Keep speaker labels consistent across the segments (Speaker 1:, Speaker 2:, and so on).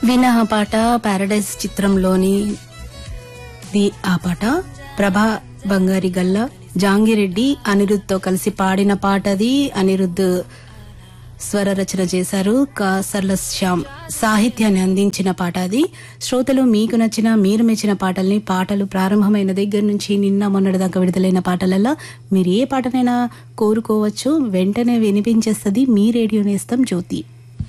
Speaker 1: విన ఆ పాట పారడైజ్ చిత్రంలోని ది ఆ పాట ప్రభా బంగారి గల్ల జాంగిరెడ్డి అనిరుద్ తో కలిసి పాడిన పాట అది అనిరుద్ స్వర రచన చేశారు కాసర్ల శ్యామ్ సాహిత్యాన్ని అందించిన పాట అది శ్రోతలు మీకు నచ్చిన మీరు మెచ్చిన పాటల్ని పాటలు ప్రారంభమైన దగ్గర నుంచి నిన్న మొన్నటి దాకా విడుదలైన పాటలలో మీరు ఏ పాటనైనా కోరుకోవచ్చు వెంటనే వినిపించేస్తుంది మీ రేడియో నేస్తం జ్యోతి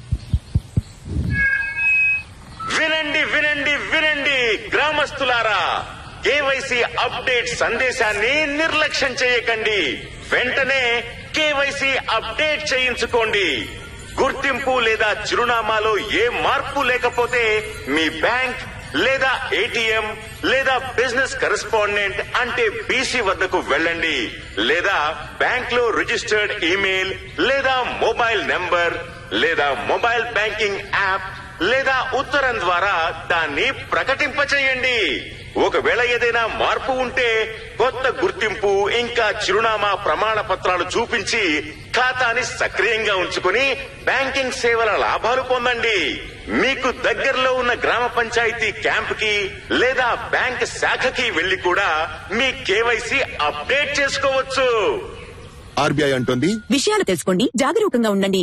Speaker 2: వినండి వినండి వినండి గ్రామస్తులారా కేవైసీ అప్డేట్ సందేశాన్ని నిర్లక్ష్యం చేయకండి వెంటనే కేవైసీ అప్డేట్ చేయించుకోండి గుర్తింపు లేదా చిరునామాలో ఏ మార్పు లేకపోతే మీ బ్యాంక్ లేదా ఏటీఎం లేదా బిజినెస్ కరెస్పాండెంట్ అంటే బీసీ వద్దకు వెళ్ళండి లేదా బ్యాంక్ లో రిజిస్టర్డ్ ఈమెయిల్ లేదా మొబైల్ నెంబర్ లేదా మొబైల్ బ్యాంకింగ్ యాప్ లేదా ఉత్తరం ద్వారా దాన్ని ప్రకటింపచేయండి ఒకవేళ ఏదైనా మార్పు ఉంటే కొత్త గుర్తింపు ఇంకా చిరునామా ప్రమాణ పత్రాలు చూపించి ఖాతాని సక్రియంగా ఉంచుకుని బ్యాంకింగ్ సేవల లాభాలు పొందండి మీకు దగ్గరలో ఉన్న గ్రామ పంచాయతీ క్యాంప్ కి లేదా బ్యాంక్ శాఖకి వెళ్లి కూడా మీ కేవైసీ అప్డేట్ చేసుకోవచ్చు
Speaker 3: ఆర్బీఐ అంటోంది
Speaker 4: విషయాలు తెలుసుకోండి జాగరూకంగా ఉండండి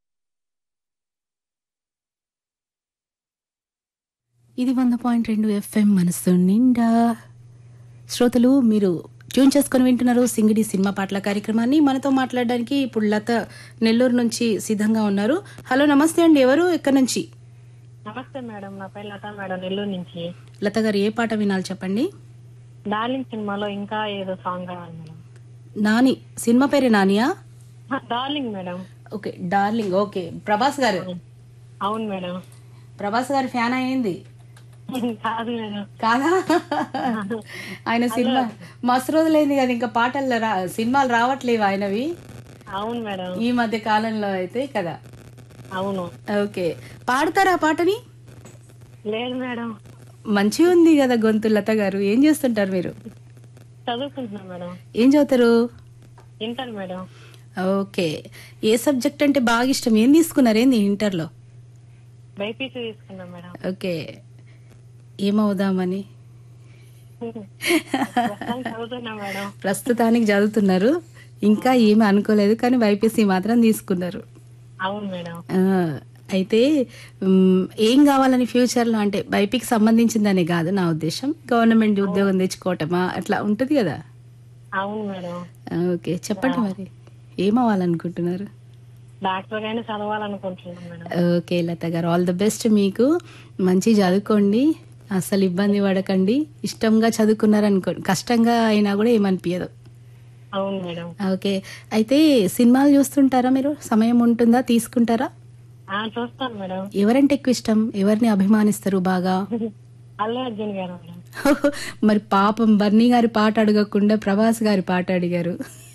Speaker 1: ఇది వంద పాయింట్ రెండు ఎఫ్ఎం మనసు నిండా శ్రోతలు మీరు ట్యూన్ చేసుకుని వింటున్నారు సింగిడి సినిమా పాటల కార్యక్రమాన్ని మనతో మాట్లాడడానికి ఇప్పుడు లత నెల్లూరు నుంచి సిద్ధంగా ఉన్నారు హలో నమస్తే అండి ఎవరు ఎక్కడి నుంచి
Speaker 5: నమస్తే మేడం నా పేరు లతా మేడం నెల్లూరు నుంచి
Speaker 1: లత గారు ఏ పాట వినాలి చెప్పండి
Speaker 5: డార్లింగ్ సినిమాలో ఇంకా ఏదో సాంగ్ కావాలి మేడం
Speaker 1: నాని సినిమా పేరే నానియా
Speaker 5: ఆ, darling madam
Speaker 1: okay darling okay Prabhas garu
Speaker 5: అవును మేడం
Speaker 1: ప్రభాస్ గారి ఫ్యాన్ అయింది
Speaker 5: కాదు మేడం
Speaker 1: కాదా ఆయన సినిమా మస్తు రోజులైంది కదా ఇంకా పాటల్లో రా సినిమాలు రావట్లేవు ఆయనవి
Speaker 5: అవును మేడం
Speaker 1: ఈ మధ్య కాలంలో అయితే కదా
Speaker 5: అవును
Speaker 1: ఓకే పాడతారా ఆ పాటని
Speaker 5: లేదు మేడం
Speaker 1: మంచిగా ఉంది కదా గొంతు లత గారు ఏం చేస్తుంటారు మీరు
Speaker 5: చదువుకుంటున్నా మేడం
Speaker 1: ఏం చదువుతారు
Speaker 5: ఇంటర్ మేడం
Speaker 1: ఓకే ఏ సబ్జెక్ట్ అంటే బాగా ఇష్టం ఏం తీసుకున్నారు ఏంది ఇంటర్లో
Speaker 5: బైపీసీ తీసుకున్నా మేడం
Speaker 1: ఓకే ఏమవుదామని
Speaker 5: ప్రస్తుతానికి చదువుతున్నా మేడం
Speaker 1: ప్రస్తుతానికి చదువుతున్నారు ఇంకా ఏమీ అనుకోలేదు కానీ బైపీసీ మాత్రం తీసుకున్నారు
Speaker 5: అవును మేడం
Speaker 1: ఆ, అయితే మ్, ఏం కావాలని ఫ్యూచర్లో అంటే బైపీకి సంబంధించిందనే కాదు నా ఉద్దేశం గవర్నమెంట్ ఉద్యోగం తెచ్చుకోవటమా అట్లా ఉంటుంది కదా
Speaker 5: అవును మేడం
Speaker 1: ఆ, ఓకే చెప్పండి మరి ఏమవ్వాలనుకుంటున్నారు
Speaker 5: డాక్టర్ గానే చదవాలనుకుంటున్నాను మేడం
Speaker 1: ఓకే లత గారు ఆల్ ద బెస్ట్ మీకు మంచి చదువుకోండి అసలు ఇబ్బంది పడకండి ఇష్టంగా చదువుకున్నారనుకోండి కష్టంగా అయినా కూడా ఏమనిపించదు
Speaker 5: అవును మేడం
Speaker 1: ఓకే అయితే సినిమాలు చూస్తుంటారా మీరు సమయం ఉంటుందా తీసుకుంటారా
Speaker 5: ఆ చూస్తాను మేడం
Speaker 1: ఎవరంటే ఎక్కువ ఇష్టం ఎవరిని అభిమానిస్తారు బాగా
Speaker 5: అల్లు అర్జున్ గారు మేడం
Speaker 1: మరి పాపం బర్నీ గారి పాట అడగకుండా ప్రభాస్ గారి పాట అడిగారు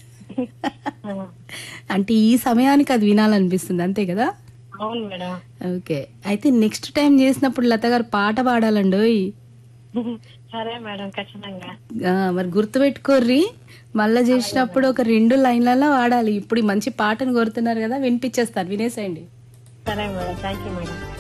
Speaker 1: అంటే ఈ సమయానికి అది వినాలనిపిస్తుంది అంతే కదా
Speaker 5: అవును మేడం
Speaker 1: ఓకే అయితే నెక్స్ట్ టైం చేసినప్పుడు లత గారు పాట పాడాలండి
Speaker 5: సరే మేడం ఖచ్చితంగా
Speaker 1: మరి గుర్తుపెట్టుకోర్రి మళ్ళా చేసినప్పుడు ఒక రెండు లైన్లలో వాడాలి ఇప్పుడు ఈ మంచి పాటను కోరుతున్నారు కదా వినిపించేస్తాను వినేసేయండి
Speaker 5: సరే మేడం థ్యాంక్ యూ మేడం